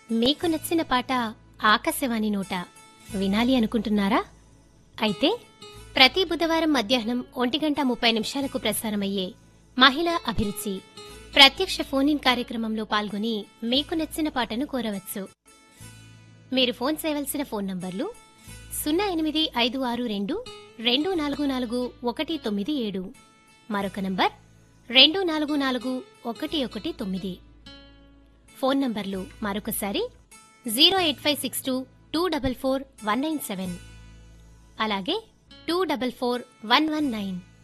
మీకు నచ్చిన పాట ఆకాశవాణి నోట వినాలి అనుకుంటున్నారా అయితే ప్రతి బుధవారం మధ్యాహ్నం ఒంటి గంట ముప్పై నిమిషాలకు ప్రసారమయ్యే మహిళా అభిరుచి ప్రత్యక్ష ఫోన్ ఇన్ కార్యక్రమంలో పాల్గొని మీకు నచ్చిన పాటను కోరవచ్చు మీరు ఫోన్ చేయవలసిన ఫోన్ నంబర్లు సున్నా ఎనిమిది ఐదు ఆరు రెండు రెండు నాలుగు నాలుగు ఒకటి తొమ్మిది ఏడు మరొక నంబర్ రెండు నాలుగు నాలుగు ఒకటి ఒకటి తొమ్మిది ఫోన్ నంబర్లు మరొకసారి zero eight five six two two double four one nine seven అలాగే two double four one one nine